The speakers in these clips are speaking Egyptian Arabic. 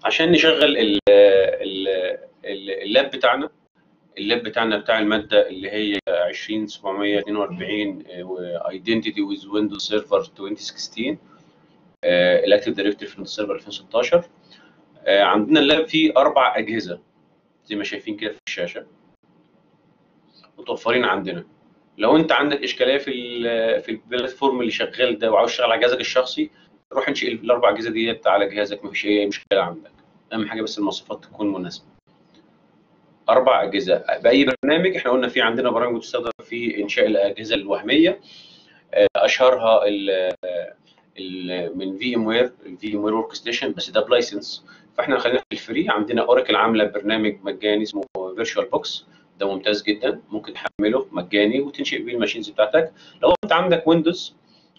عشان نشغل ال ال ال- اللاب بتاعنا اللاب بتاعنا بتاع الماده اللي هي 20742 ايدنتيتي ويز ويندوز سيرفر 2016 الاكتيف دايركتوري في ويندوز سيرفر 2016 آه، عندنا اللاب فيه اربع اجهزه زي ما شايفين كده في الشاشه متوفرين عندنا لو انت عندك اشكاليه في ال في البلاتفورم اللي شغال ده وعاوز تشتغل على جهازك الشخصي روح انشئ الاربع اجهزه ديت على جهازك مفيش اي مشكله عندك اهم حاجه بس المواصفات تكون مناسبه اربع اجهزه باي برنامج احنا قلنا في عندنا برامج بتستخدم في انشاء الاجهزه الوهميه آه، اشهرها ال ال من في ام وير الفي ام وير ورك ستيشن بس ده بلايسنس فاحنا خلينا في الفري عندنا اوراكل عامله برنامج مجاني اسمه فيرتشوال بوكس ده ممتاز جدا ممكن تحمله مجاني وتنشئ بيه الماشينز بتاعتك لو انت عندك ويندوز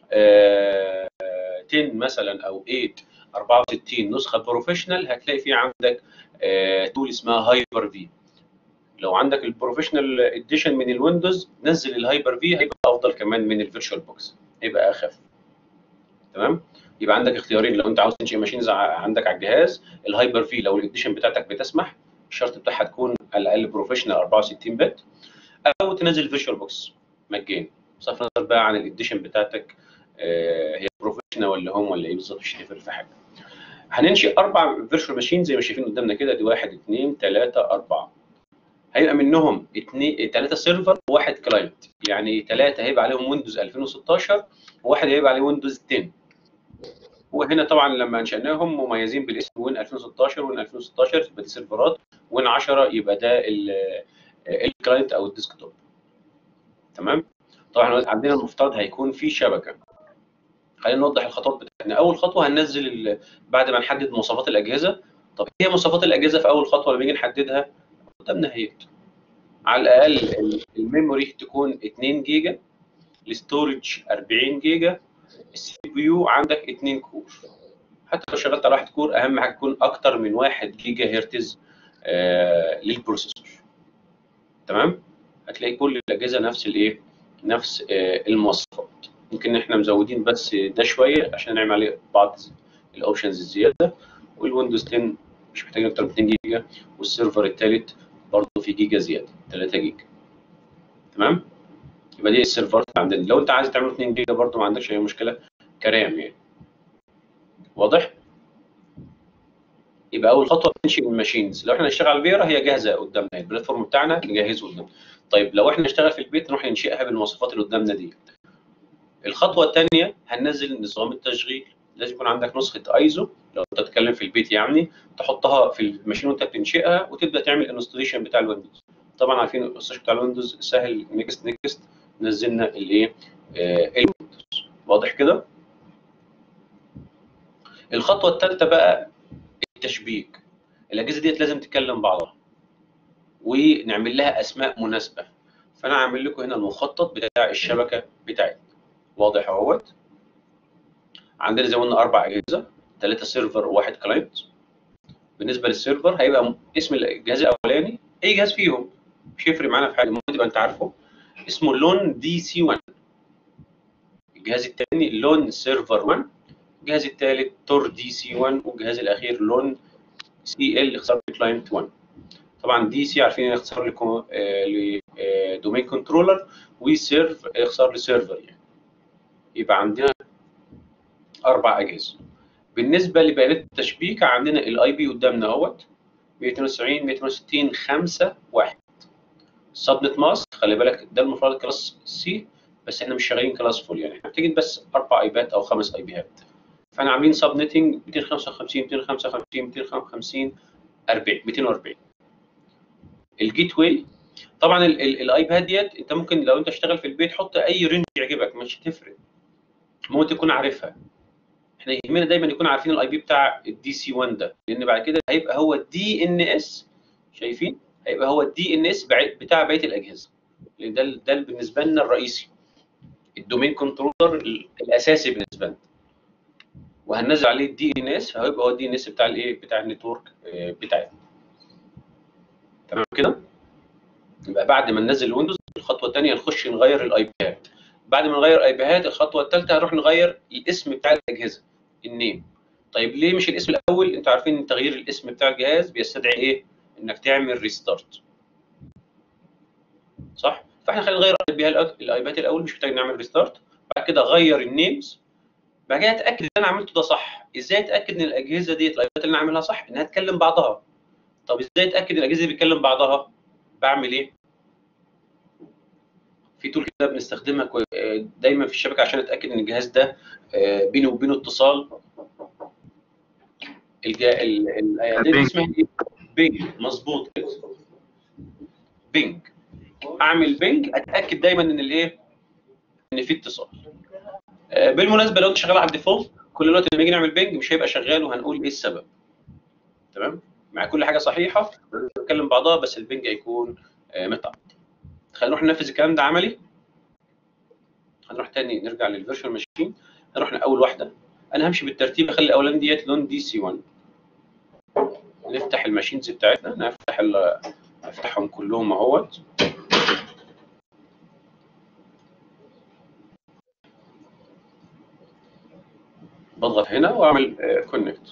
10 مثلا او 8 64 نسخه بروفيشنال هتلاقي في عندك تول اسمها هايبر في لو عندك البروفيشنال اديشن من الويندوز نزل الهايبر في هيبقى افضل كمان من الفيرتشوال بوكس هيبقى اخف تمام يبقى عندك اختيارين لو انت عاوز تنشئ ماشينز عندك على الجهاز الهايبر في لو الاديشن بتاعتك بتسمح الشرط بتاعها تكون على الاقل بروفيشنال 64 بت او تنزل فيرتشوال بوكس مجاني بصرف النظر بقى عن الاديشن بتاعتك آه، هي بروفيشنال ولا هوم ولا ايه بالظبط مش هتفرق في حاجه هننشئ اربع فيرتشوال ماشين زي ما شايفين قدامنا كده دي واحد اثنين ثلاثه اربعه هيبقى منهم اثنين ثلاثه سيرفر وواحد كلاينت يعني ثلاثه هيبقى عليهم ويندوز 2016 وواحد هيبقى عليه ويندوز 10 وهنا طبعا لما انشأناهم مميزين بالاسم وين 2016 وين 2016 يبقى دي سيرفرات وين 10 يبقى ده ال- الكلاينت او الديسكتوب تمام طبعا عندنا المفترض هيكون في شبكه خلينا نوضح الخطوات بتاعتنا اول خطوه هننزل ال- بعد ما نحدد مواصفات الاجهزه طب ايه مواصفات الاجهزه في اول خطوه لما نيجي نحددها قدامنا هي على الاقل ال- الميموري تكون 2 جيجا الاستورج 40 جيجا السي بي يو عندك 2 كور حتى لو شغلت على واحد كور اهم حاجه تكون اكتر من 1 جيجا هرتز آه للبروسيسور تمام هتلاقي كل الاجهزه نفس الايه نفس آه المواصفات يمكن احنا مزودين بس ده شويه عشان نعمل عليه بعض الاوبشنز الزياده والويندوز 10 مش محتاجين اكتر من 2 جيجا والسيرفر الثالث برضه في جيجا زياده 3 جيجا تمام يبقى دي السيرفرات عندنا لو انت عايز تعمل 2 جيجا برضه ما عندكش اي مشكله كرام يعني واضح يبقى اول خطوه بننشئ الماشينز لو احنا نشتغل على الفيرا هي جاهزه قدامنا البلاتفورم بتاعنا نجهزه قدامنا طيب لو احنا نشتغل في البيت نروح ننشئها بالمواصفات اللي قدامنا دي الخطوه الثانيه هننزل نظام التشغيل لازم يكون عندك نسخه ايزو لو انت بتتكلم في البيت يعني تحطها في الماشين وانت بتنشئها وتبدا تعمل انستليشن بتاع الويندوز طبعا عارفين الانستليشن بتاع الويندوز سهل نيكست نيكست نزلنا الايه آه الويندوز واضح كده الخطوه الثالثه بقى التشبيك الاجهزه ديت لازم تتكلم بعضها ونعمل لها اسماء مناسبه فانا عامل لكم هنا المخطط بتاع الشبكه بتاعتي واضح اهوت عندنا زي ما قلنا اربع اجهزه ثلاثه سيرفر وواحد كلاينت بالنسبه للسيرفر هيبقى اسم الجهاز الاولاني اي جهاز فيهم مش هيفرق معانا في حاجه المهم تبقى انت عارفه اسمه لون دي سي 1 الجهاز الثاني لون سيرفر 1 الجهاز الثالث تور دي سي 1 والجهاز الاخير لون سي ال اختصار كلاينت 1 طبعا دي سي عارفين اختصار لدومين كنترولر وسيرف اختصار لسيرفر يعني يبقى عندنا اربع اجهزه بالنسبه لبيانات التشبيك عندنا الاي بي قدامنا اهوت 192 160 5 1 السبنت ماسك خلي بالك ده المفروض كلاس سي بس احنا مش شغالين كلاس فول يعني احنا محتاجين بس اربع اي بيات او خمس اي بيات فاحنا عاملين سبنتنج 255 255 255 40 240 الجيت واي طبعا الايباد ديت انت ممكن لو انت اشتغل في البيت حط اي رينج يعجبك مش هتفرق المهم تكون عارفها احنا يهمنا دايما يكون عارفين الاي بي بتاع الدي سي 1 ده لان بعد كده هيبقى هو الدي ان اس شايفين هيبقى هو الدي ان اس بتاع بقيه الاجهزه لان ده ده بالنسبه لنا الرئيسي الدومين كنترولر الاساسي بالنسبه لنا وهننزل عليه الدي ان اس فهيبقى هو الدي ان اس بتاع الايه بتاع النتورك بتاعتنا تمام كده يبقى بعد ما ننزل الويندوز الخطوه الثانيه نخش نغير الاي بيات بعد ما نغير اي بيات الخطوه الثالثه هنروح نغير الاسم بتاع الاجهزه النيم طيب ليه مش الاسم الاول انتوا عارفين ان تغيير الاسم بتاع الجهاز بيستدعي ايه انك تعمل ريستارت صح فاحنا خلينا نغير بيها الايباد الاول مش محتاج نعمل ريستارت بعد كده غير النيمز بعد كده اتاكد ان انا عملته ده صح ازاي اتاكد ان الاجهزه ديت الايباد اللي انا عاملها صح انها تكلم بعضها طب ازاي اتاكد ان الاجهزه دي بتكلم بعضها بعمل ايه في تول كده بنستخدمها دايما في الشبكه عشان اتاكد ان الجهاز ده بينه وبينه اتصال الجا... ال... ال... دي اسمها ايه؟ بينج مظبوط كده بينج اعمل بينج اتاكد دايما ان الايه؟ ان في اتصال بالمناسبه لو انت شغال على الديفولت كل الوقت لما نيجي نعمل بينج مش هيبقى شغال وهنقول ايه السبب تمام؟ مع كل حاجه صحيحه بتكلم بعضها بس البينج هيكون متعب خلينا نروح ننفذ الكلام ده عملي هنروح تاني نرجع للفيرشوال ماشين نروح لاول واحده انا همشي بالترتيب اخلي الاولاني ديت لون دي سي 1 نفتح الماشينز بتاعتنا نفتح نفتحهم كلهم اهوت بضغط هنا واعمل كونكت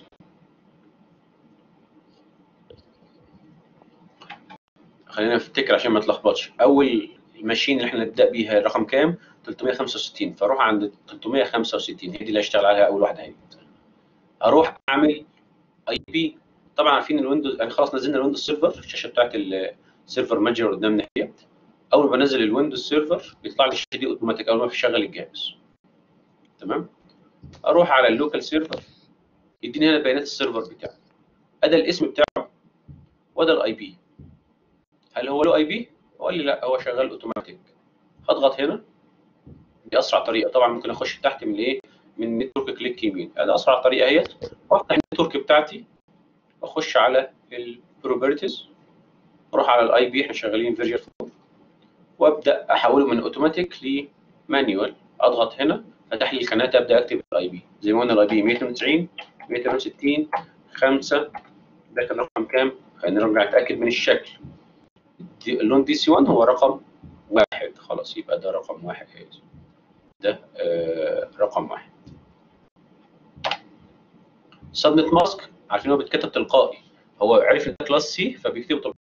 خلينا نفتكر عشان ما تلخبطش اول الماشين اللي احنا نبدا بيها رقم كام 365 فاروح عند 365 هي دي اللي هشتغل عليها اول واحده اهي اروح اعمل اي بي طبعا عارفين الويندوز يعني خلاص نزلنا الويندوز سيرفر الشاشه بتاعت السيرفر مانجر قدامنا اهي اول ما بنزل الويندوز سيرفر بيطلع لي الشاشه دي اوتوماتيك اول ما بشغل الجهاز تمام اروح على اللوكال سيرفر يديني هنا بيانات السيرفر بتاعي ادي الاسم بتاعه وده الاي بي هل هو له اي بي؟ قال لي لا هو شغال اوتوماتيك هضغط هنا دي اسرع طريقه طبعا ممكن اخش تحت من ايه؟ من النتورك كليك يمين ادي اسرع طريقه اهيت وافتح النتورك بتاعتي واخش على البروبرتيز اروح على الاي بي احنا شغالين فيرجن 4 وابدا احوله من اوتوماتيك لمانيوال اضغط هنا فتح لي القناه ابدا اكتب الاي بي زي ما قلنا الاي بي 192 168 5 ده كان رقم كام؟ خلينا نرجع نتاكد من الشكل اللون دي سي 1 هو رقم واحد خلاص يبقى ده رقم واحد ده آه رقم واحد صدمة ماسك عارفين هو بيتكتب تلقائي هو عرف ان ده كلاس سي فبيكتب طب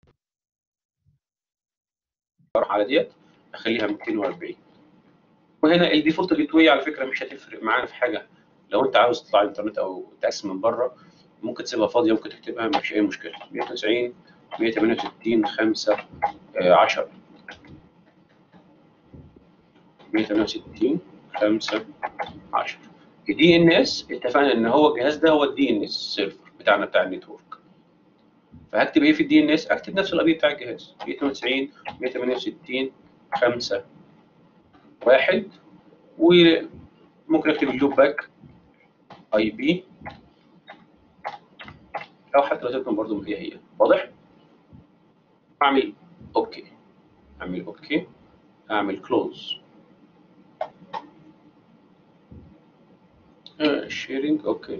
اروح على ديت اخليها 240 وهنا الديفولت جيت واي على فكره مش هتفرق معانا في حاجه لو انت عاوز تطلع انترنت او تقسم من بره ممكن تسيبها فاضيه ممكن تكتبها مفيش اي مشكله 190 168 5 10 168 5 10 الدي ان اس اتفقنا ان هو الجهاز ده هو الدي ان اس سيرفر بتاعنا بتاع النتورك فهكتب ايه في الدي ان اس اكتب نفس الاي بي بتاع الجهاز 192 168 5 1 وممكن اكتب اللوب باك اي بي او حتى لو تكتب برضه هي هي واضح؟ اعمل اوكي اعمل اوكي اعمل كلوز شيرنج اوكي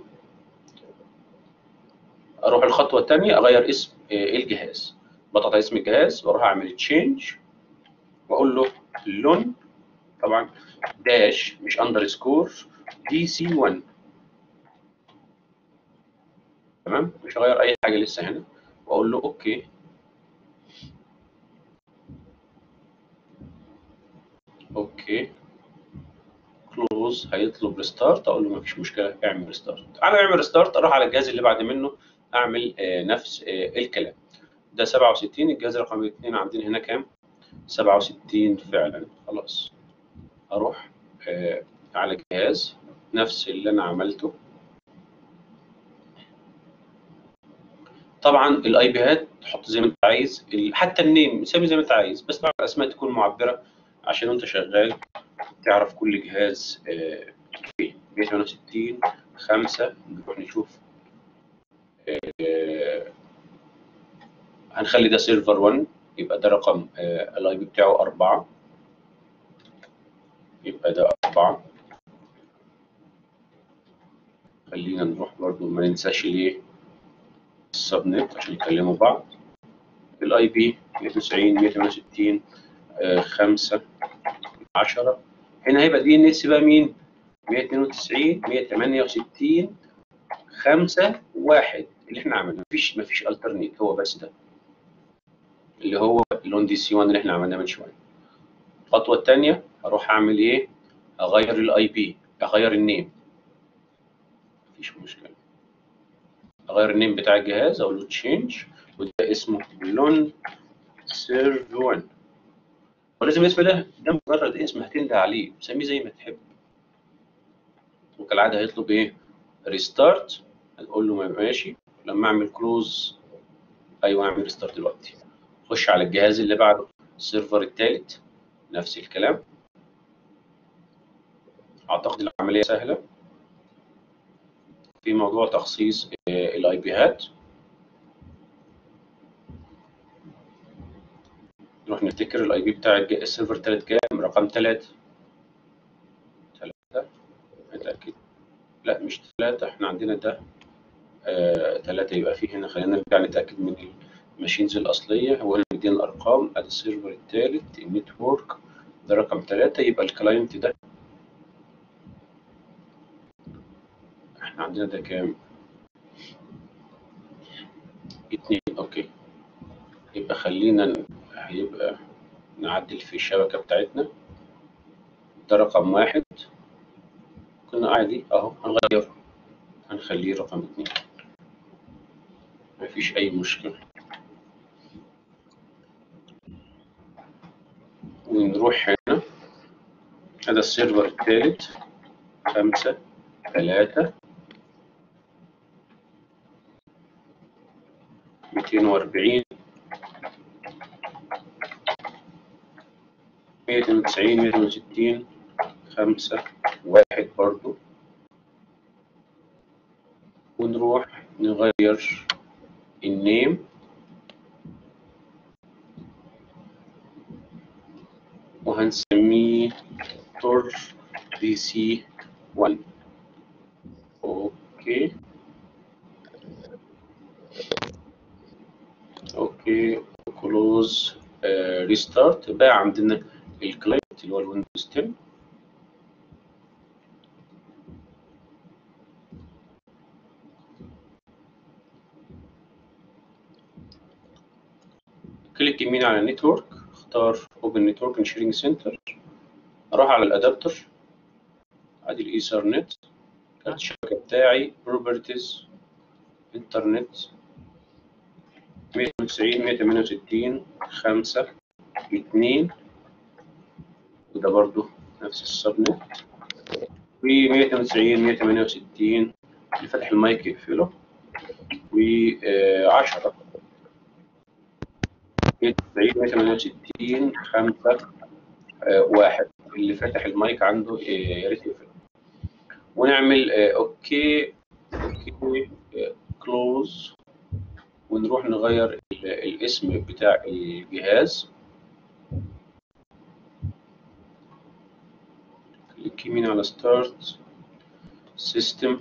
اروح الخطوه الثانيه اغير اسم الجهاز بضغط على اسم الجهاز واروح اعمل تشينج واقول له لون طبعا داش مش اندرسكور دي سي 1 تمام مش هغير اي حاجه لسه هنا واقول له اوكي اوكي كلوز هيطلب ريستارت اقول له مفيش مشكله اعمل ريستارت انا اعمل ريستارت اروح على الجهاز اللي بعد منه اعمل آه نفس آه الكلام ده 67 الجهاز رقم 2 عندنا هنا كام 67 فعلا خلاص اروح آه على الجهاز نفس اللي انا عملته طبعا الاي بيهات تحط زي ما انت عايز حتى النيم سمي زي ما انت عايز بس طبعا الاسماء تكون معبره عشان وانت شغال تعرف كل جهاز فين 168 5 نروح نشوف هنخلي ده سيرفر 1 يبقى ده رقم الاي بي بتاعه 4 يبقى ده 4 خلينا نروح برضو ما ننساش ليه السبنت عشان يكلموا بعض الاي بي 190 168 5 10 هنا هيبقى دي ان اس بقى مين 192 168 خمسة واحد اللي احنا عملناه مفيش مفيش الترنيت هو بس ده اللي هو اللون دي سي 1 اللي احنا عملناه من شويه الخطوه الثانيه هروح اعمل ايه اغير الاي بي اغير النيم مفيش مشكله اغير النيم بتاع الجهاز اقول له تشينج وده اسمه لون سيرف 1 ولازم الاسم ده ده مجرد اسم هتنده عليه سميه زي ما تحب وكالعاده هيطلب ايه ريستارت هتقول له ماشي لما اعمل كلوز ايوه اعمل ريستارت دلوقتي خش على الجهاز اللي بعده السيرفر الثالث نفس الكلام اعتقد العمليه سهله في موضوع تخصيص الاي بيهات نروح نفتكر الاي بي بتاع السيرفر الثالث كام رقم 3 3 متاكد لا مش 3 احنا عندنا ده آه 3 يبقى فيه هنا خلينا نرجع نتاكد من الماشينز الاصليه هو اللي مدينا الارقام ادي السيرفر الثالث النتورك ده رقم 3 يبقى الكلاينت ده احنا عندنا ده كام اتنين اوكي يبقى خلينا هيبقى نعدل في الشبكة بتاعتنا ده رقم واحد كنا عادي اهو هنغيره هنخليه رقم اتنين مفيش أي مشكلة ونروح هنا هذا السيرفر الثالث خمسة ثلاثة ميتين وأربعين مية اتنين وتسعين مية اتنين وستين خمسة واحد برضو ونروح نغير النيم وهنسميه تور دي سي 1 اوكي اوكي كلوز ريستارت بقى عندنا الكلاينت اللي هو الويندوز 10 كليك يمين على النتورك اختار اوبن نتورك اند شيرنج سنتر اروح على الادابتر ادي الايثرنت كارت الشبكه بتاعي بروبرتيز انترنت 190 168 5 2 وده برضو نفس السبنت و 192 168 اللي فاتح المايك يقفله و 10 168 5 واحد اللي فاتح المايك عنده يا ريت يقفل ونعمل اوكي اوكي كلوز ونروح نغير الاسم بتاع الجهاز كليك يمين على ستارت سيستم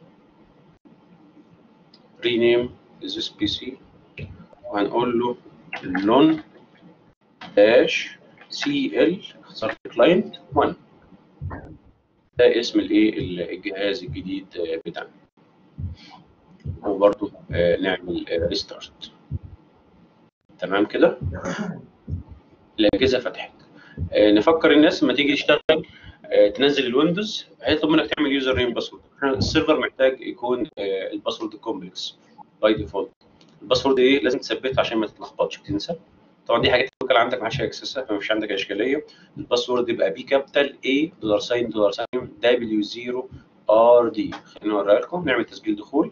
رينيم this PC وهنقول له لون داش سي ال اختصار كلاينت 1 ده اسم الايه الجهاز الجديد بتاعنا وبرضه نعمل ريستارت تمام كده الاجهزه فتحت نفكر الناس لما تيجي تشتغل تنزل الويندوز هيطلب منك تعمل يوزر نيم باسورد السيرفر محتاج يكون الباسورد كومبلكس باي ديفولت الباسورد ايه لازم تثبتها عشان ما تتلخبطش تنسى طبعا دي حاجات لوكال عندك ما حدش هيكسسها فمش عندك اشكاليه الباسورد يبقى بي كابيتال اي دولار ساين دولار ساين دبليو 0 ار دي خليني اوريها لكم نعمل تسجيل دخول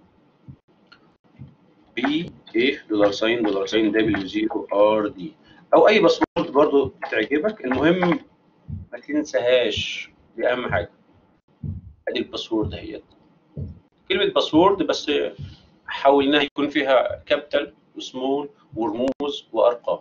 بي ايه دولار ساين دولار ساين دبليو 0 ار دي او اي باسورد برضو تعجبك المهم ما تنساهاش دي اهم حاجه ادي الباسورد اهيت كلمه باسورد بس حاولناها يكون فيها كابيتال وسمول ورموز وارقام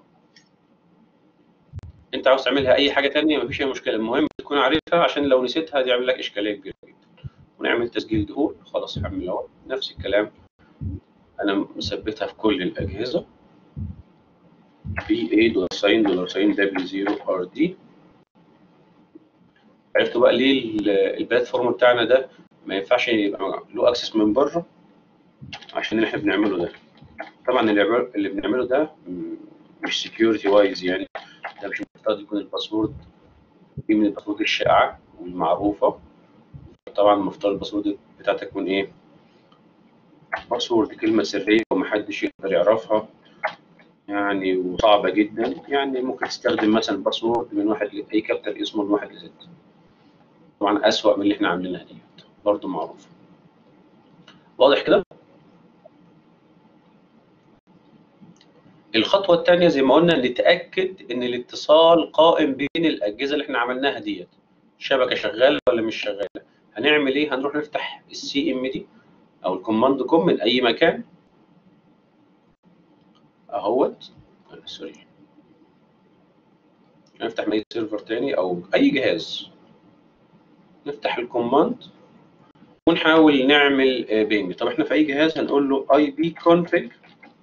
انت عاوز تعملها اي حاجه ثانيه مفيش اي مشكله المهم تكون عارفها عشان لو نسيتها دي يعمل لك اشكاليه كبيره جدا ونعمل تسجيل دخول خلاص حمل اهو نفس الكلام انا مثبتها في كل الاجهزه في اي دولار ساين دولار ساين دبليو 0 ار دي عرفتوا بقى ليه البلاتفورم بتاعنا ده ما ينفعش يبقى له اكسس من بره عشان اللي احنا بنعمله ده طبعا اللي بنعمله- اللي بنعمله ده م- مش سكيورتي وايز يعني ده مش المفترض يكون الباسورد دي من الباسورد الشائعه والمعروفه طبعا المفترض الباسورد بتاعتك تكون ايه باسورد كلمه سريه ومحدش يقدر يعرفها يعني وصعبه جدا يعني ممكن تستخدم مثلا باسورد من واحد ل- اي كابتر اسمه من واحد لستة طبعا اسوأ من اللي احنا عاملينها دي برضه معروفه واضح كده الخطوه الثانيه زي ما قلنا نتاكد ان الاتصال قائم بين الاجهزه اللي احنا عملناها ديت الشبكه شغاله ولا مش شغاله هنعمل ايه هنروح نفتح السي ام دي او الكوماند كوم من اي مكان اهوت آه، سوري نفتح من اي سيرفر تاني او اي جهاز نفتح الكوماند ونحاول نعمل آه، بينج طب احنا في اي جهاز هنقول له اي بي config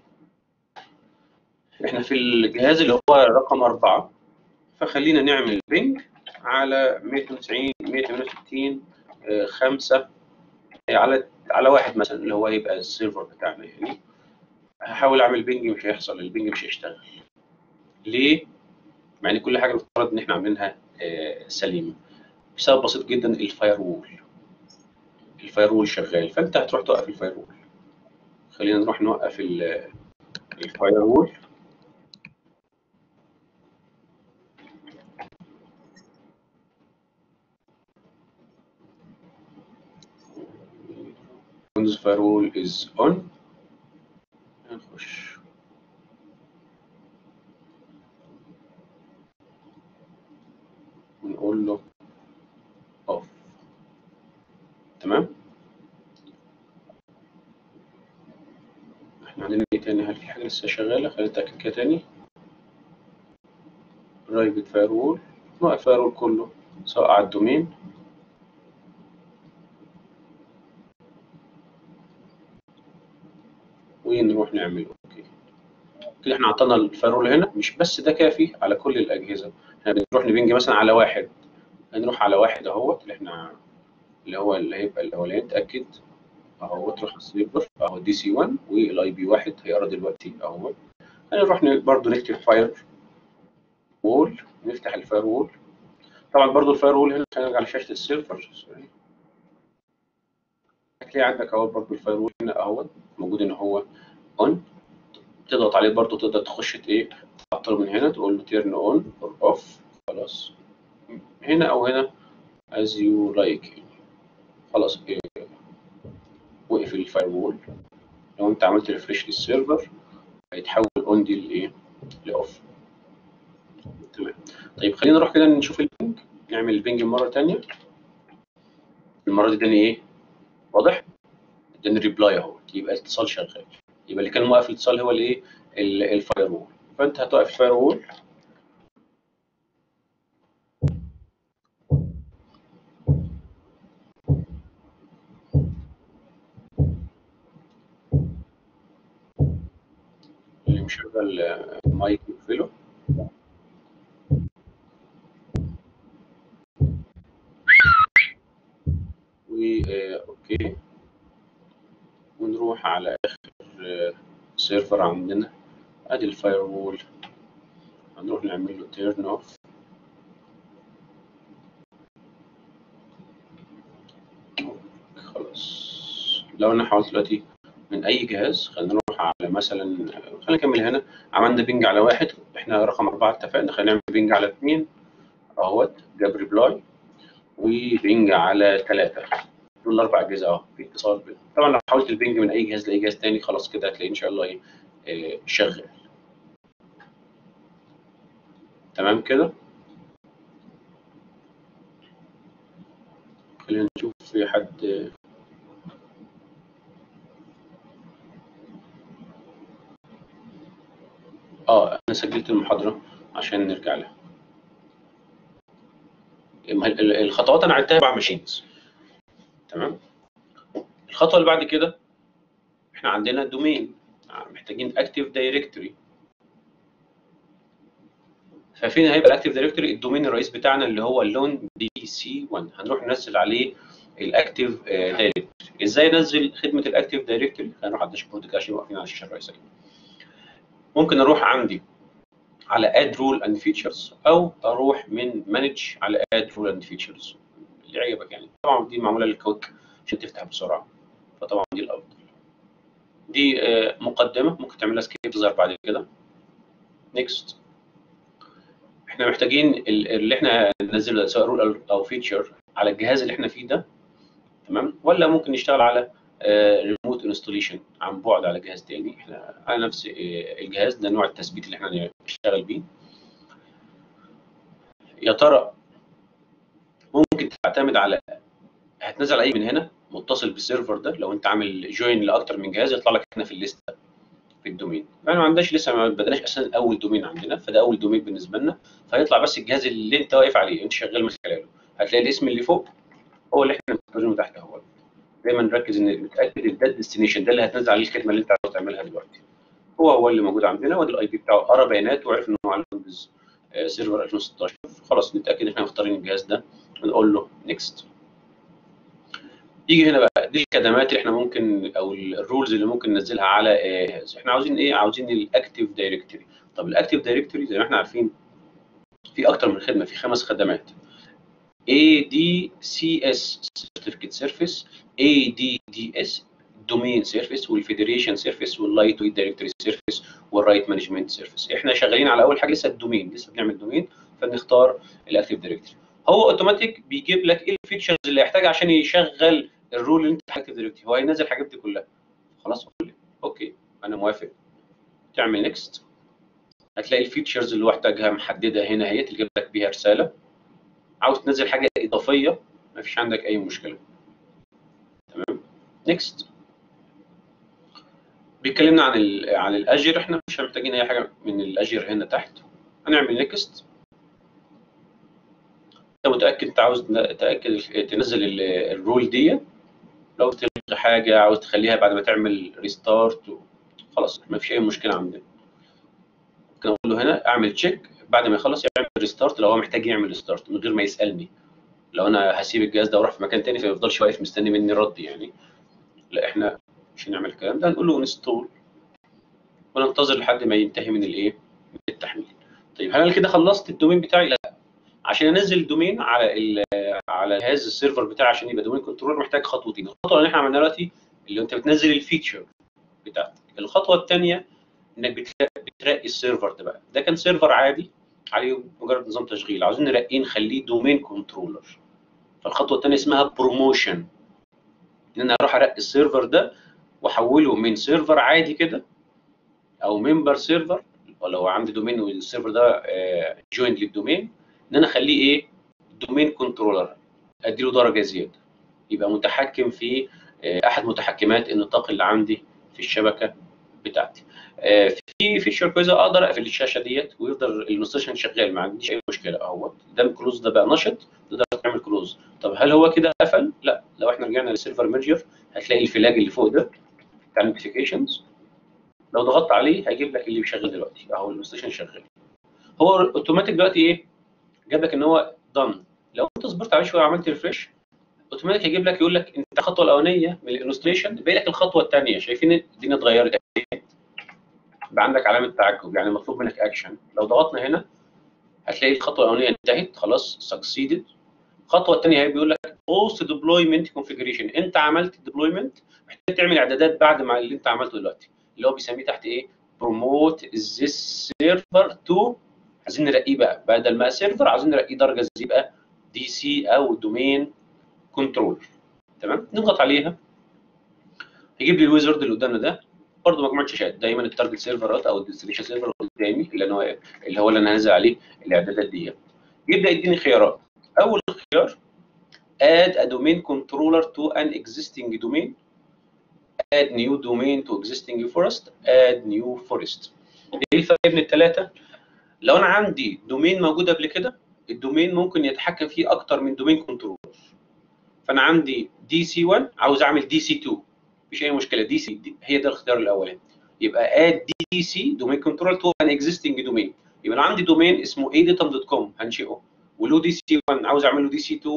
احنا في الجهاز اللي هو رقم أربعة فخلينا نعمل بينج على 190 168 آه، 5 آه، على على واحد مثلا اللي هو هيبقى السيرفر بتاعنا يعني هحاول اعمل بينج مش هيحصل البينج مش هيشتغل ليه؟ مع ان كل حاجه المفترض ان احنا عاملينها آه، سليمه بسبب بسيط جدا الفاير وول الفاير وول شغال فانت هتروح توقف الفاير وول خلينا نروح نوقف ال- الفاير وول Windows firewall is on نخش ونقول له off تمام احنا عندنا ايه تاني هل في حاجة لسه شغالة خلينا نتأكد كده تاني برايفت فايروول نوقف فايروول كله سواء على الدومين ونروح نعمل اوكي كده احنا عطلنا الفايرول هنا مش بس ده كافي على كل الاجهزه احنا بنروح نبنج مثلا على واحد هنروح على واحد اهوت اللي احنا اللي هو اللي هيبقى الاولاني نتاكد اهو تروح السيرفر اهو دي سي 1 والاي بي واحد هيقرا دلوقتي اهو هنروح ن- برضو نكتب فاير وول نفتح الفاير وول طبعا برضو الفاير وول هنا خلينا نرجع لشاشه السيرفر سوري هتلاقي عندك اهو برضو الفاير وول هنا اهو موجود ان هو اون تضغط عليه برضو تقدر تخش ت- ايه تعطله من هنا تقول له تيرن اون اور اوف خلاص هنا او هنا as you like خلاص إيه. وقف الفاير وول لو انت عملت ريفريش للسيرفر هيتحول اون دي لايه لاوف تمام طيب خلينا نروح كده نشوف البنج نعمل البنج مره تانية المره دي اداني ايه واضح اداني ريبلاي اهو يبقى الاتصال شغال يبقى اللي كان موقف الاتصال هو الايه ال- الفاير وول فانت هتوقف الفاير وول اللي مشغل آه، مايك يقفله و آه، اوكي ونروح على اخر آه، سيرفر عندنا ادي الفاير وول هنروح نعمل له تيرن اوف خلاص لو انا حاولت دلوقتي من اي جهاز خلينا نروح على مثلا خلينا نكمل هنا عملنا بينج على واحد احنا رقم اربعه اتفقنا خلينا نعمل بينج على اثنين اهوت جاب ريبلاي وبينج على ثلاثه دول الاربع اجهزه اهو في اتصال بينهم طبعا لو حاولت البينج من اي جهاز لاي جهاز تاني خلاص كده هتلاقيه ان شاء الله ايه آه، شغال تمام كده خلينا نشوف في حد اه انا سجلت المحاضره عشان نرجع لها الم- ال- الخطوات انا عدتها اربع ماشينز تمام الخطوه اللي بعد كده احنا عندنا دومين محتاجين اكتيف دايركتوري ففين هيبقى الاكتيف دايركتوري الدومين الرئيس بتاعنا اللي هو اللون دي سي 1 هنروح ننزل عليه الاكتيف دايركتوري ازاي انزل خدمه الاكتيف دايركتوري خلينا نروح على الداشبورد كده عشان واقفين على الشاشه الرئيسيه ممكن اروح عندي على اد رول اند فيتشرز او اروح من مانج على اد رول اند فيتشرز اللي يعجبك يعني طبعا دي معموله للكويك عشان تفتح بسرعه فطبعا دي الافضل دي مقدمه ممكن تعملها سكيب تظهر بعد كده نيكست احنا محتاجين اللي احنا ننزله سواء رول او فيتشر على الجهاز اللي احنا فيه ده تمام ولا ممكن نشتغل على ريموت انستوليشن عن بعد على جهاز تاني احنا على نفس الجهاز ده نوع التثبيت اللي احنا نشتغل بيه يا ترى ممكن تعتمد على هتنزل اي من هنا متصل بالسيرفر ده لو انت عامل جوين لاكتر من جهاز يطلع لك هنا في الليسته في الدومين احنا ما عندناش لسه ما بدناش اساسا اول دومين عندنا فده اول دومين بالنسبه لنا فيطلع بس الجهاز اللي انت واقف عليه انت شغال من خلاله هتلاقي الاسم اللي فوق هو اللي احنا مكتوبينه تحت اهو دايما نركز ان متاكد ان ده الديستنيشن ده اللي هتنزل عليه الخدمه اللي انت عاوز تعملها دلوقتي هو هو اللي موجود عندنا وادي الاي بي بتاعه قرا بيانات وعرف ان هو على ويندوز سيرفر 2016 خلاص نتاكد ان احنا مختارين الجهاز ده ونقول له نيكست يجي هنا بقى دي الخدمات اللي احنا ممكن او الرولز اللي ممكن ننزلها على جهاز احنا عاوزين ايه عاوزين الاكتيف دايركتوري طب الاكتيف دايركتوري زي ما احنا عارفين في اكتر من خدمه في خمس خدمات ADCS Certificate Service ADDS Domain Service والفيدريشن سيرفيس واللايت ويت دايركتوري سيرفيس والرايت مانجمنت سيرفيس احنا شغالين على اول حاجه لسه الدومين لسه بنعمل دومين فبنختار الاكتيف دايركتوري هو اوتوماتيك بيجيب لك ايه الفيتشرز اللي يحتاجها عشان يشغل الرول اللي انت اكتيف دايركتوري هو هينزل الحاجات دي كلها خلاص قول اوكي انا موافق تعمل نيكست هتلاقي الفيتشرز اللي هو احتاجها محدده هنا اهي تجيب لك بيها رساله عاوز تنزل حاجه اضافيه مفيش عندك اي مشكله تمام نيكست بيتكلمنا عن ال عن الاجر احنا مش محتاجين اي حاجه من الاجر هنا تحت هنعمل نيكست انت متاكد انت عاوز تاكد تنزل الرول دي لو تلغي حاجه عاوز تخليها بعد ما تعمل ريستارت خلاص ما فيش اي مشكله عندنا ممكن اقول له هنا اعمل تشيك بعد ما يخلص يعمل ريستارت لو هو محتاج يعمل ريستارت من غير ما يسالني لو انا هسيب الجهاز ده واروح في مكان تاني فما يفضلش واقف مستني مني رد يعني لا احنا مش هنعمل الكلام ده هنقول له انستول وننتظر لحد ما ينتهي من الايه من التحميل طيب هل انا كده خلصت الدومين بتاعي لا عشان انزل الدومين على على جهاز السيرفر بتاعي عشان يبقى دومين كنترول محتاج خطوتين الخطوه اللي احنا عملناها دلوقتي اللي انت بتنزل الفيتشر بتاعتك الخطوه الثانيه انك بترقي السيرفر ده بقى ده كان سيرفر عادي عليه مجرد نظام تشغيل عاوزين نرقيه نخليه دومين كنترولر فالخطوه الثانيه اسمها بروموشن ان انا اروح ارقي السيرفر ده واحوله من سيرفر عادي كده او ممبر سيرفر ولو عندي دومين والسيرفر ده جوين للدومين ان انا اخليه ايه دومين كنترولر اديله درجه زياده يبقى متحكم في احد متحكمات النطاق اللي عندي في الشبكه بتاعتي في فيشر كويس اقدر اقفل الشاشه ديت ويفضل الانستليشن شغال ما عنديش اي مشكله اهوت ده الكلوز ده بقى نشط تقدر تعمل كلوز طب هل هو كده قفل؟ لا لو احنا رجعنا للسيرفر مانجر هتلاقي الفلاج اللي فوق ده بتاع النوتيفيكيشنز لو ضغطت عليه هيجيب لك اللي بيشغل دلوقتي اهو الانستليشن شغال هو اوتوماتيك دلوقتي ايه؟ جاب لك ان هو دن لو انت صبرت عليه شويه وعملت ريفرش اوتوماتيك هيجيب لك يقول لك انت الخطوه الاولانيه من الانستليشن باقي لك الخطوه الثانيه شايفين الدنيا اتغيرت يبقى عندك علامه تعجب يعني مطلوب منك اكشن لو ضغطنا هنا هتلاقي الخطوه الاولانيه انتهت خلاص سكسيدد الخطوه الثانيه هي بيقول لك بوست ديبلويمنت كونفيجريشن انت عملت ديبلويمنت محتاج تعمل اعدادات بعد ما اللي انت عملته دلوقتي اللي هو بيسميه تحت ايه بروموت ذيس سيرفر تو عايزين نرقيه بقى بدل ما سيرفر عايزين نرقيه درجه زي يبقى دي سي او دومين كنترول تمام نضغط عليها يجيب لي الويزرد اللي قدامنا ده برضه مجموعه شاشات دايما التارجت سيرفرات او الديستنيشن سيرفر قدامي اللي هو اللي هو اللي انا هنزل عليه الاعدادات دي يبدا يديني خيارات اول خيار add a domain controller to an existing domain add new domain to existing forest add new forest ايه الفرق بين الثلاثه لو انا عندي دومين موجود قبل كده الدومين ممكن يتحكم فيه اكتر من دومين كنترولر فانا عندي دي سي 1 عاوز اعمل دي سي 2 مفيش اي مشكله دي سي دي هي ده الاختيار الاولاني يبقى اد دي سي دومين كنترول تو ان اكزيستنج دومين يبقى انا عندي دومين اسمه adatum.com هنشئه وله دي سي 1 عاوز اعمل له دي سي 2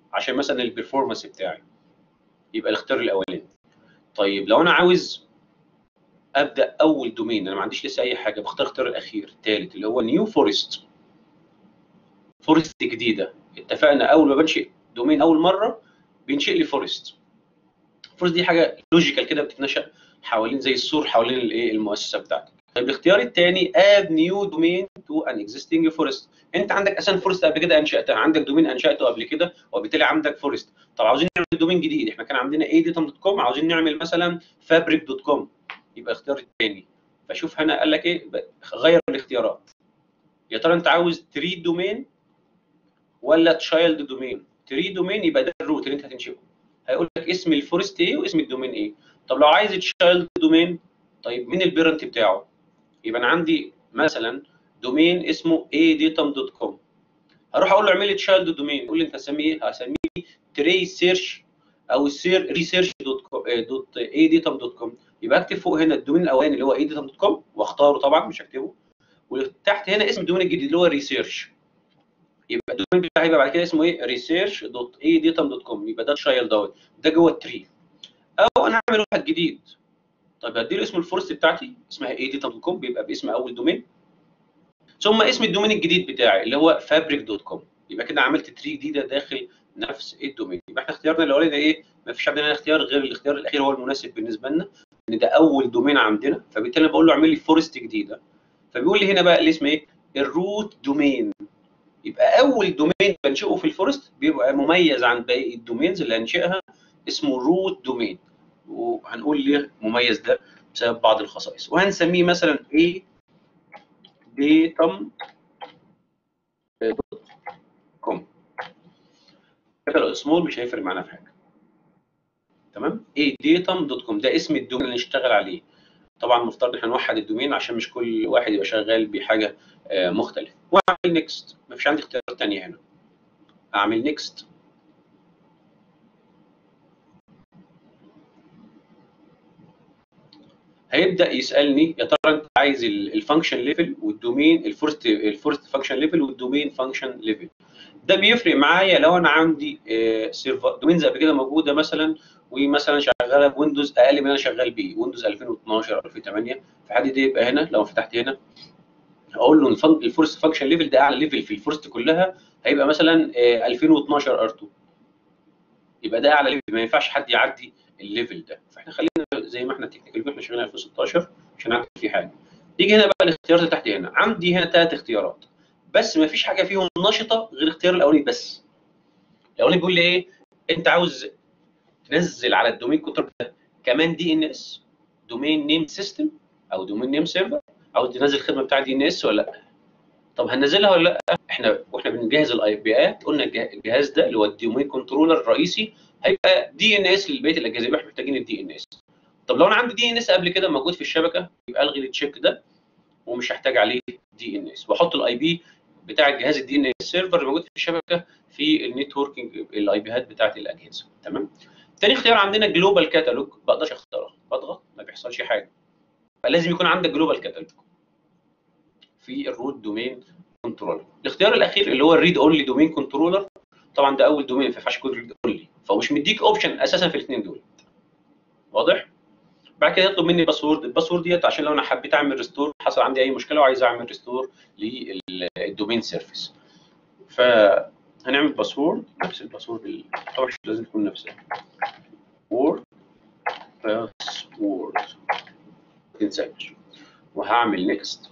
عشان مثلا البرفورمانس بتاعي يبقى الاختيار الاولاني طيب لو انا عاوز ابدا اول دومين انا ما عنديش لسه اي حاجه بختار الاختيار الاخير الثالث اللي هو نيو فورست فورست جديده اتفقنا اول ما بنشئ دومين اول مره بينشئ لي فورست فورست دي حاجه لوجيكال كده بتتنشا حوالين زي السور حوالين الايه المؤسسه بتاعتك طيب الاختيار الثاني اد نيو دومين تو ان اكزيستنج فورست انت عندك اساسا فورست قبل كده انشاتها عندك دومين انشاته قبل كده وبالتالي عندك فورست طب عاوزين نعمل دومين جديد احنا كان عندنا ايديتم دوت كوم عاوزين نعمل مثلا فابريك دوت كوم يبقى اختيار الثاني فشوف هنا قال لك ايه غير الاختيارات يا ترى انت عاوز تري دومين ولا تشايلد دومين تري دومين يبقى ده الروت اللي انت هتنشئه هيقول لك اسم الفورست ايه واسم الدومين ايه طب لو عايز تشايلد دومين طيب مين البيرنت بتاعه يبقى انا عندي مثلا دومين اسمه adatum.com هروح اقول له اعمل لي تشايلد دومين يقول لي انت هسميه هسميه تري سيرش او سير ريسيرش دوت دوت adatum دوت كوم يبقى اكتب فوق هنا الدومين الاولاني اللي هو adatum دوت كوم واختاره طبعا مش هكتبه وتحت هنا اسم الدومين الجديد اللي هو ريسيرش يبقى الدومين بتاعي يبقى بعد كده اسمه ايه ريسيرش دوت adatum دوت كوم يبقى ده الشايلد دوت ده جوه التري او انا هعمل واحد جديد طيب هديله اسم الفورست بتاعتي اسمها adatum.com بيبقى باسم اول دومين ثم اسم الدومين الجديد بتاعي اللي هو fabric.com يبقى كده عملت تري جديده داخل نفس الدومين يبقى احنا اختيارنا الاولاني ده ايه ما فيش عندنا اختيار غير الاختيار الاخير هو المناسب بالنسبه لنا ان ده اول دومين عندنا فبالتالي انا بقول له اعمل لي فورست جديده فبيقول لي هنا بقى الاسم ايه الروت دومين يبقى اول دومين بنشئه في الفورست بيبقى مميز عن باقي الدومينز اللي هنشئها اسمه روت دومين وهنقول ليه مميز ده بسبب بعض الخصائص وهنسميه مثلا ايه datum كوم كابيتال سمول مش هيفرق معانا في حاجه تمام ايه datum دوت كوم ده اسم الدومين اللي نشتغل عليه طبعا مفترض ان احنا نوحد الدومين عشان مش كل واحد يبقى شغال بحاجه مختلفه واعمل نيكست مفيش عندي اختيارات ثانيه هنا اعمل نيكست هيبدا يسالني يا ترى انت عايز الفانكشن ليفل والدومين الفورست الفورست فانكشن ليفل والدومين فانكشن ليفل ده بيفرق معايا لو انا عندي سيرفر دومينز قبل كده موجوده مثلا ومثلا شغاله بويندوز اقل من انا شغال بيه ويندوز 2012 2008 فحد ده يبقى هنا لو فتحت هنا اقول له الفورست فانكشن ليفل ده اعلى ليفل في الفورست كلها هيبقى مثلا 2012 ار 2 يبقى ده اعلى ليفل ما ينفعش حد يعدي الليفل ده فاحنا خلينا زي ما احنا تكنيكال احنا شغالين 2016 مش هنعمل فيه حاجه يجي هنا بقى الاختيارات اللي تحت هنا عندي هنا ثلاث اختيارات بس ما فيش حاجه فيهم نشطه غير الاختيار الاولاني بس الاولاني بيقول لي ايه انت عاوز تنزل على الدومين كنترول ده كمان دي ان اس دومين نيم سيستم او دومين نيم سيرفر عاوز تنزل الخدمه بتاع دي ان اس ولا لا طب هننزلها ولا لا احنا واحنا بنجهز الاي بيات قلنا الجهاز ده اللي هو الدومين كنترولر الرئيسي هيبقى دي ان اس لبقيه الاجهزه يبقى احنا محتاجين الدي ان اس طب لو انا عندي دي ان اس قبل كده موجود في الشبكه يبقى الغي التشيك ده ومش هحتاج عليه دي ان اس واحط الاي بي بتاع الجهاز الدي ان اس سيرفر اللي موجود في الشبكه في النتوركينج الاي بيهات بتاعت الاجهزه تمام تاني اختيار عندنا جلوبال كاتالوج ما بقدرش اختارها بضغط ما بيحصلش حاجه فلازم يكون عندك جلوبال كاتالوج في الروت دومين كنترولر الاختيار الاخير اللي هو الريد اونلي دومين كنترولر طبعا ده اول دومين ما ينفعش يكون ريد اونلي فهو مش مديك اوبشن اساسا في الاثنين دول واضح بعد كده يطلب مني الباسورد الباسورد ديت عشان لو انا حبيت اعمل ريستور حصل عندي اي مشكله وعايز اعمل ريستور للدومين سيرفيس فهنعمل باسورد نفس الباسورد ال... طبعا مش لازم تكون نفسها وورد باسورد ما تنساش وهعمل نيكست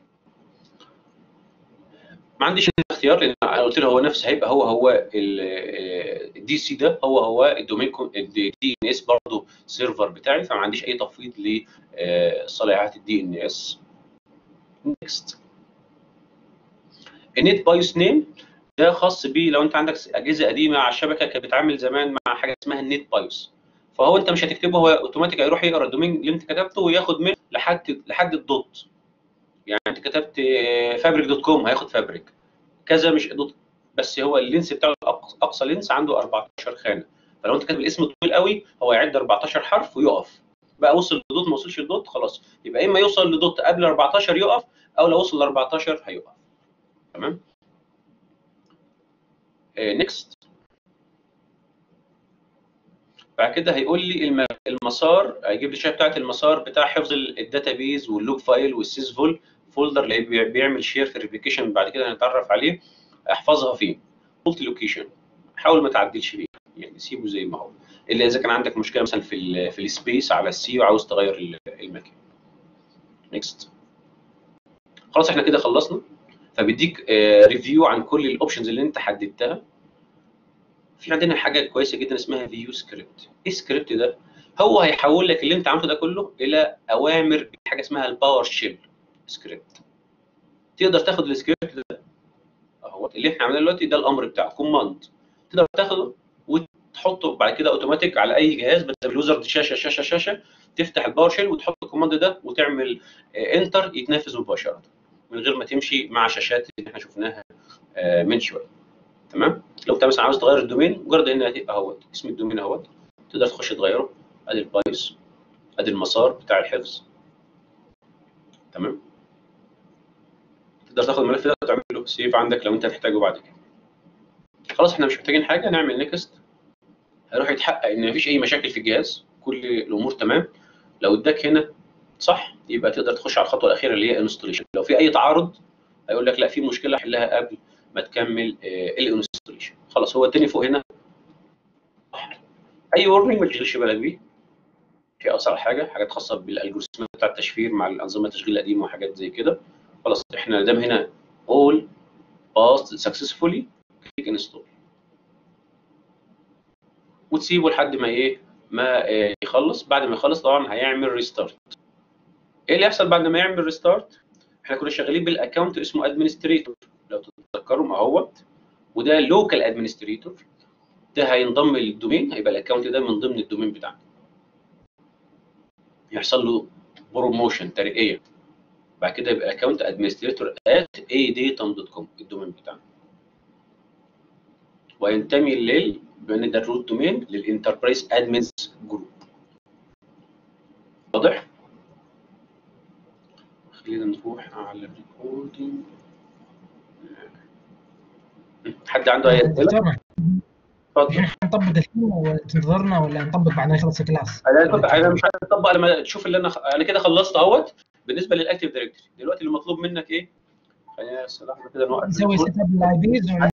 ما عنديش اختيار لان انا قلت له هو نفس هيبقى هو هو الدي سي ده هو هو الدومين الدي ان اس برضه سيرفر بتاعي فما عنديش اي تفويض لصلاحيات الدي ان اس نيكست النت بايوس نيم ده خاص بيه لو انت عندك اجهزه قديمه على الشبكه كانت بتتعامل زمان مع حاجه اسمها النت بايوس فهو انت مش هتكتبه هو اوتوماتيك هيروح يقرا الدومين اللي انت كتبته وياخد منه لحد لحد الدوت يعني انت كتبت فابريك دوت كوم هياخد فابريك كذا مش دوت بس هو اللينس بتاعه اقصى لينس عنده 14 خانه فلو انت كاتب الاسم طويل قوي هو يعد 14 حرف ويقف بقى وصل لدوت ما وصلش لدوت خلاص يبقى اما يوصل لدوت قبل 14 يقف او لو وصل ل 14 هيقف تمام نيكست بعد كده هيقول لي الم- المسار هيجيب لي الشاشه بتاعت المسار بتاع حفظ الداتابيز واللوج فايل والسيسفول فولدر اللي بي- بيعمل شير في الريبليكيشن بعد كده هنتعرف عليه احفظها فين قلت لوكيشن حاول ما تعدلش فيه يعني سيبه زي ما هو الا اذا كان عندك مشكله مثلا في ال في السبيس على السي وعاوز تغير ال- المكان نيكست خلاص احنا كده خلصنا فبيديك ريفيو عن كل الاوبشنز اللي انت حددتها في عندنا حاجه كويسه جدا اسمها فيو سكريبت ايه السكريبت ده هو هيحول لك اللي انت عملته ده كله الى اوامر بحاجه اسمها الباور شيل سكريبت تقدر تاخد السكريبت ده اهو اللي احنا عملناه دلوقتي ده الامر بتاعه كوماند تقدر تاخده وتحطه بعد كده اوتوماتيك على اي جهاز بدل اليوزر دي شاشه شاشه شاشه تفتح الباور شيل وتحط الكوماند ده وتعمل انتر يتنفذ مباشره من غير ما تمشي مع شاشات اللي احنا شفناها آه، من شويه تمام لو انت مثلا عاوز تغير الدومين مجرد ان اهوت اسم الدومين اهوت تقدر تخش تغيره ادي البايس ادي المسار بتاع الحفظ تمام تقدر تاخد الملف ده وتعمل له سيف عندك لو انت هتحتاجه بعد كده خلاص احنا مش محتاجين حاجه نعمل نيكست هيروح يتحقق ان مفيش اي مشاكل في الجهاز كل الامور تمام لو اداك هنا صح يبقى تقدر تخش على الخطوه الاخيره اللي هي انستوليشن لو في اي تعارض هيقول لك لا في مشكله حلها قبل ما تكمل الانستوليشن خلاص هو اداني فوق هنا صح. اي ورنينج ما تشغلش بالك بيه في اوسع حاجه حاجات خاصه بالالجوريثم بتاع التشفير مع الانظمه التشغيل القديمه وحاجات زي كده خلاص احنا دام هنا all passed successfully click install وتسيبه لحد ما ايه ما آه، يخلص بعد ما يخلص طبعا هيعمل ريستارت ايه اللي يحصل بعد ما يعمل ريستارت احنا كنا شغالين بالاكونت اسمه ادمنستريتور لو تتذكروا ما هو وده لوكال ادمنستريتور ده هينضم للدومين هيبقى الاكونت ده من ضمن الدومين بتاعنا يحصل له بروموشن ترقيه بعد كده يبقى اكونت ادمنستريتور ات adatum.com الدومين بتاعنا وينتمي لل بما ان ده الروت دومين للانتربرايز ادمنز جروب واضح؟ خلينا نروح على الريكوردينج حد عنده اي اسئله؟ دكتور اتفضل احنا هنطبق الحين وتنتظرنا ولا نطبق بعد ما يخلص الكلاس؟ انا كنت انا مش هطبق لما تشوف اللي انا خ... انا كده خلصت اهوت بالنسبه للاكتيف دايركتوري دلوقتي اللي مطلوب منك ايه؟ خلينا الصراحه كده نوقف نسوي سيت اب الاي بيز